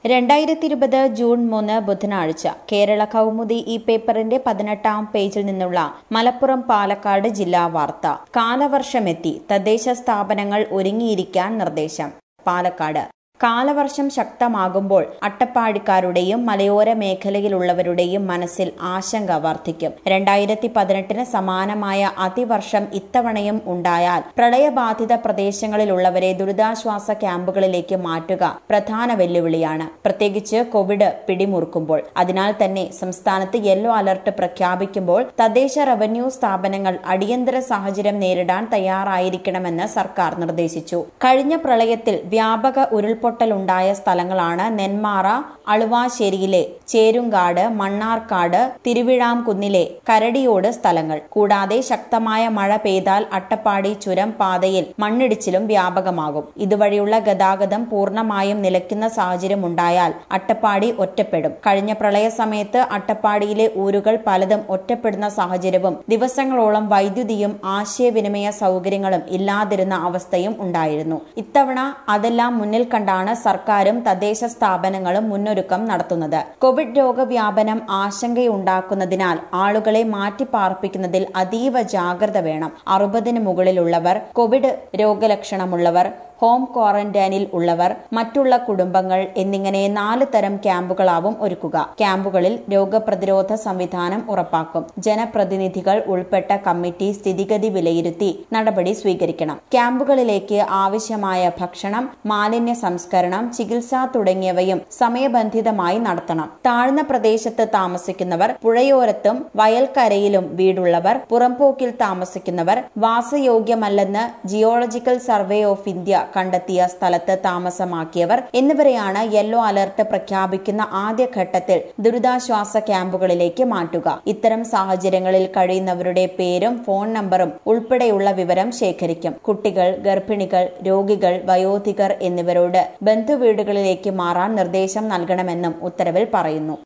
രണ്ടായിരത്തി ഇരുപത് ജൂൺ മൂന്ന് ബുധനാഴ്ച കേരള കൗമുദി ഈ പേപ്പറിന്റെ പതിനെട്ടാം പേജിൽ നിന്നുള്ള മലപ്പുറം പാലക്കാട് ജില്ലാ വാർത്ത കാലവർഷമെത്തി തദ്ദേശ സ്ഥാപനങ്ങൾ ഒരുങ്ങിയിരിക്കാൻ നിർദ്ദേശം പാലക്കാട് കാലവർഷം ശക്തമാകുമ്പോൾ അട്ടപ്പാടിക്കാരുടെയും മലയോര മേഖലയിലുള്ളവരുടെയും മനസ്സിൽ ആശങ്ക വർദ്ധിക്കും രണ്ടായിരത്തി പതിനെട്ടിന് സമാനമായ അതിവർഷം ഇത്തവണയും ഉണ്ടായാൽ പ്രളയബാധിത പ്രദേശങ്ങളിലുള്ളവരെ ദുരിതാശ്വാസ ക്യാമ്പുകളിലേക്ക് മാറ്റുക പ്രധാന വെല്ലുവിളിയാണ് പ്രത്യേകിച്ച് കോവിഡ് പിടിമുറുക്കുമ്പോൾ അതിനാൽ തന്നെ സംസ്ഥാനത്ത് യെല്ലോ അലർട്ട് പ്രഖ്യാപിക്കുമ്പോൾ തദ്ദേശ റവന്യൂ സ്ഥാപനങ്ങൾ അടിയന്തര സാഹചര്യം നേരിടാൻ തയ്യാറായിരിക്കണമെന്ന് സർക്കാർ നിർദ്ദേശിച്ചു കഴിഞ്ഞ പ്രളയത്തിൽ വ്യാപക ഉരുൾപൊട്ടൽ ഉരുൾപൊട്ടലുണ്ടായ സ്ഥലങ്ങളാണ് നെന്മാറ അളുവാശ്ശേരിയിലെ ചേരുങ്കാട് മണ്ണാർക്കാട് തിരുവിഴാംകുന്നിലെ കരടിയോട് സ്ഥലങ്ങൾ കൂടാതെ ശക്തമായ മഴ പെയ്താൽ അട്ടപ്പാടി ചുരം പാതയിൽ മണ്ണിടിച്ചിലും വ്യാപകമാകും ഇതുവഴിയുള്ള ഗതാഗതം പൂർണ്ണമായും നിലയ്ക്കുന്ന സാഹചര്യമുണ്ടായാൽ അട്ടപ്പാടി ഒറ്റപ്പെടും കഴിഞ്ഞ പ്രളയ സമയത്ത് അട്ടപ്പാടിയിലെ ഊരുകൾ പലതും ഒറ്റപ്പെടുന്ന സാഹചര്യവും ദിവസങ്ങളോളം വൈദ്യുതിയും ആശയവിനിമയ സൗകര്യങ്ങളും ഇല്ലാതിരുന്ന അവസ്ഥയും ഉണ്ടായിരുന്നു ഇത്തവണ അതെല്ലാം മുന്നിൽ കണ്ടാണ് സർക്കാരും തദ്ദേശ സ്ഥാപനങ്ങളും മുന്നൊരുക്കം നടത്തുന്നത് കോവിഡ് രോഗവ്യാപനം ആശങ്കയുണ്ടാക്കുന്നതിനാൽ ആളുകളെ മാറ്റിപ്പാർപ്പിക്കുന്നതിൽ അതീവ ജാഗ്രത വേണം അറുപതിന് മുകളിലുള്ളവർ കോവിഡ് രോഗലക്ഷണമുള്ളവർ ഹോം ക്വാറന്റൈനിൽ ഉള്ളവർ മറ്റുള്ള കുടുംബങ്ങൾ എന്നിങ്ങനെ നാല് തരം ക്യാമ്പുകളാവും ഒരുക്കുക ക്യാമ്പുകളിൽ രോഗപ്രതിരോധ സംവിധാനം ഉറപ്പാക്കും ജനപ്രതിനിധികൾ ഉൾപ്പെട്ട കമ്മിറ്റി സ്ഥിതിഗതി വിലയിരുത്തി നടപടി സ്വീകരിക്കണം ക്യാമ്പുകളിലേക്ക് ആവശ്യമായ ഭക്ഷണം മാലിന്യ സംസ്കരണം ചികിത്സ തുടങ്ങിയവയും സമയബന്ധിതമായി നടത്തണം താഴ്ന്ന പ്രദേശത്ത് താമസിക്കുന്നവർ പുഴയോരത്തും വയൽക്കരയിലും വീടുള്ളവർ പുറംപോക്കിൽ താമസിക്കുന്നവർ വാസയോഗ്യമല്ലെന്ന് ജിയോളജിക്കൽ സർവേ ഓഫ് ഇന്ത്യ കണ്ടെത്തിയ സ്ഥലത്ത് താമസമാക്കിയവർ എന്നിവരെയാണ് യെല്ലോ അലർട്ട് പ്രഖ്യാപിക്കുന്ന ആദ്യഘട്ടത്തിൽ ദുരിതാശ്വാസ ക്യാമ്പുകളിലേക്ക് മാറ്റുക ഇത്തരം സാഹചര്യങ്ങളിൽ കഴിയുന്നവരുടെ പേരും ഫോൺ നമ്പറും ഉൾപ്പെടെയുള്ള വിവരം ശേഖരിക്കും കുട്ടികൾ ഗർഭിണികൾ രോഗികൾ വയോധികർ എന്നിവരോട് ബന്ധുവീടുകളിലേക്ക് മാറാൻ നിർദ്ദേശം നൽകണമെന്നും ഉത്തരവിൽ പറയുന്നു